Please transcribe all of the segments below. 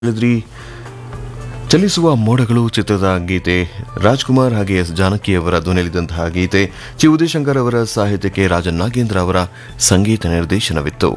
ಹೇಳಿದ್ರಿ ಚಲಿಸುವ ಮೋಡಗಳು ಚಿತ್ರದ ಗೀತೆ ರಾಜ್ಕುಮಾರ್ ಹಾಗೆ ಎಸ್ ಜಾನಕಿ ಅವರ ಧ್ವನಿಯಲ್ಲಿದ್ದಂತಹ ಗೀತೆ ಚಿ ಉದಯಶಂಕರ್ ಅವರ ಸಾಹಿತ್ಯಕ್ಕೆ ರಾಜನ್ ನಾಗೇಂದ್ರ ಅವರ ಸಂಗೀತ ನಿರ್ದೇಶನವಿತ್ತು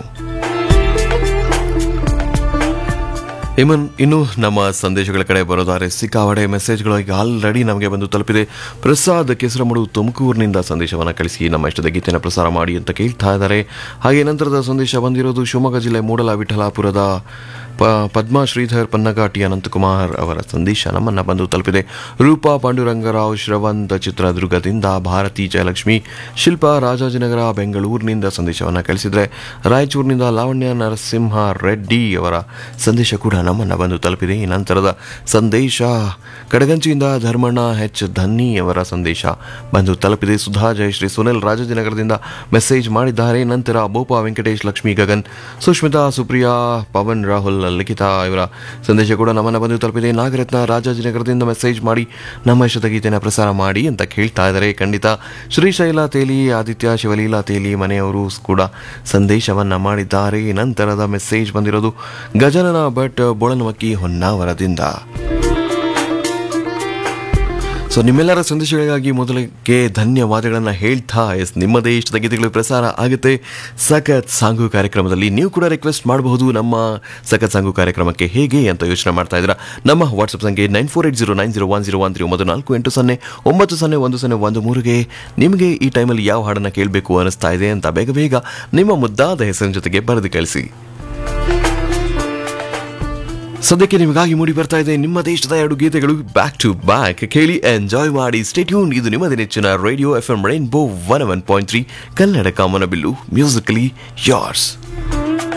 ಇಮನ್ ಇನ್ನು ನಮ್ಮ ಸಂದೇಶಗಳ ಕಡೆ ಬರೋದಾರೆ ಸಿಕ್ಕಾವಡೆ ಮೆಸೇಜ್ಗಳು ಈಗ ಆಲ್ರೆಡಿ ನಮಗೆ ಬಂದು ತಲುಪಿದೆ ಪ್ರಸಾದ್ ಕೆಸರಮಡು ತುಮಕೂರಿನಿಂದ ಸಂದೇಶವನ್ನು ಕಳಿಸಿ ನಮ್ಮ ಇಷ್ಟದ ಗೀತೆಯನ್ನು ಪ್ರಸಾರ ಮಾಡಿ ಅಂತ ಕೇಳ್ತಾ ಇದ್ದಾರೆ ಹಾಗೆ ನಂತರದ ಸಂದೇಶ ಬಂದಿರೋದು ಶಿವಮೊಗ್ಗ ಜಿಲ್ಲೆ ಮೂಡಲ ವಿಠಲಾಪುರದ ಪ ಪದ್ಮಾ ಶ್ರೀಧರ್ ಪನ್ನಗಾಟಿ ಅನಂತಕುಮಾರ್ ಅವರ ಸಂದೇಶ ನಮ್ಮನ್ನ ಬಂದು ತಲುಪಿದೆ ರೂಪಾ ಪಾಂಡುರಂಗರಾವ್ ಶ್ರವಂತ್ ಚಿತ್ರದುರ್ಗದಿಂದ ಭಾರತಿ ಜಯಲಕ್ಷ್ಮಿ ಶಿಲ್ಪಾ ರಾಜಾಜಿನಗರ ಬೆಂಗಳೂರಿನಿಂದ ಸಂದೇಶವನ್ನು ಕಳಿಸಿದರೆ ರಾಯಚೂರಿನಿಂದ ಲಾವಣ್ಯ ನರಸಿಂಹ ರೆಡ್ಡಿ ಅವರ ಸಂದೇಶ ಕೂಡ ನಮ್ಮನ್ನ ಬಂದು ತಲುಪಿದೆ ಈ ನಂತರದ ಸಂದೇಶ ಕಡಗಂಚಿಯಿಂದ ಧರ್ಮಣ್ಣ ಎಚ್ ಧನ್ನಿ ಅವರ ಸಂದೇಶ ಬಂದು ತಲುಪಿದೆ ಸುಧಾ ಜಯಶ್ರೀ ಸುನಿಲ್ ರಾಜಾಜಿನಗರದಿಂದ ಮೆಸೇಜ್ ಮಾಡಿದ್ದಾರೆ ನಂತರ ಬೋಪಾ ವೆಂಕಟೇಶ್ ಲಕ್ಷ್ಮಿ ಗಗನ್ ಸುಷ್ಮಿತಾ ಸುಪ್ರಿಯಾ ಪವನ್ ರಾಹುಲ್ ಲಿಖಿತಾ ಇವರ ಸಂದೇಶ ಕೂಡ ನಮ್ಮನ್ನ ಬಂದು ತಲುಪಿದೆ ನಾಗರತ್ನ ರಾಜಾಜಿನಗರದಿಂದ ಮೆಸೇಜ್ ಮಾಡಿ ನಮ್ಮ ಇಷ್ಟದ ಗೀತೆಯನ್ನು ಪ್ರಸಾರ ಮಾಡಿ ಅಂತ ಕೇಳ್ತಾ ಇದ್ದಾರೆ ಖಂಡಿತ ಶ್ರೀಶೈಲ ತೇಲಿ ಆದಿತ್ಯ ಶಿವಲೀಲಾ ತೇಲಿ ಮನೆಯವರು ಕೂಡ ಸಂದೇಶವನ್ನ ಮಾಡಿದ್ದಾರೆ ನಂತರದ ಮೆಸೇಜ್ ಬಂದಿರೋದು ಗಜನನ ಭಟ್ ಬೋಳನಮಕ್ಕಿ ಹೊನ್ನಾವರದಿಂದ ಸೊ ನಿಮ್ಮೆಲ್ಲರ ಸಂದೇಶಗಳಿಗಾಗಿ ಮೊದಲಿಗೆ ಧನ್ಯವಾದಗಳನ್ನು ಹೇಳ್ತಾ ಎಸ್ ನಿಮ್ಮದೇ ಇಷ್ಟದ ಗೀತೆಗಳು ಪ್ರಸಾರ ಆಗುತ್ತೆ ಸಖತ್ ಸಾಂಗು ಕಾರ್ಯಕ್ರಮದಲ್ಲಿ ನೀವು ಕೂಡ ರಿಕ್ವೆಸ್ಟ್ ಮಾಡಬಹುದು ನಮ್ಮ ಸಖತ್ ಸಾಂಗು ಕಾರ್ಯಕ್ರಮಕ್ಕೆ ಹೇಗೆ ಅಂತ ಯೋಚನೆ ಮಾಡ್ತಾ ಇದ್ದೀರಾ ನಮ್ಮ ವಾಟ್ಸಪ್ ಸಂಖ್ಯೆ nine four eight zero nine zero one zero one three ಒಂಬತ್ತು ನಾಲ್ಕು ಎಂಟು ಸೊನ್ನೆ ಒಂಬತ್ತು ಸೊನ್ನೆ ಒಂದು ಸೊನ್ನೆ ಒಂದು ಮೂರುಗೆ ನಿಮಗೆ ಈ ಟೈಮಲ್ಲಿ ಯಾವ ಹಾಡನ್ನು ಕೇಳಬೇಕು ಅನಿಸ್ತಾ ಇದೆ ಅಂತ ಬೇಗ ಬೇಗ ನಿಮ್ಮ ಮುದ್ದಾದ ಹೆಸರಿನ ಜೊತೆಗೆ ಬರೆದು ಕಳಿಸಿ ಸದ್ಯಕ್ಕೆ ನಿಮಗಾಗಿ ಮೂಡಿ ಬರ್ತಾ ಇದೆ ನಿಮ್ಮ ದೇಶದ ಎರಡು ಗೀತೆಗಳು ಬ್ಯಾಕ್ ಟು ಬ್ಯಾಕ್ ಕೇಳಿ ಎಂಜಾಯ್ ಮಾಡಿ ಸ್ಟೇಟ್ಯೂನ್ ಇದು ನಿಮ್ಮದೇ ನೆಚ್ಚಿನ radio F M rainbow one one point three Kannada ಕಾಮನಬಿಲ್ಲು ಮ್ಯೂಸಿಕಲಿ ಯಾರ್ಸ್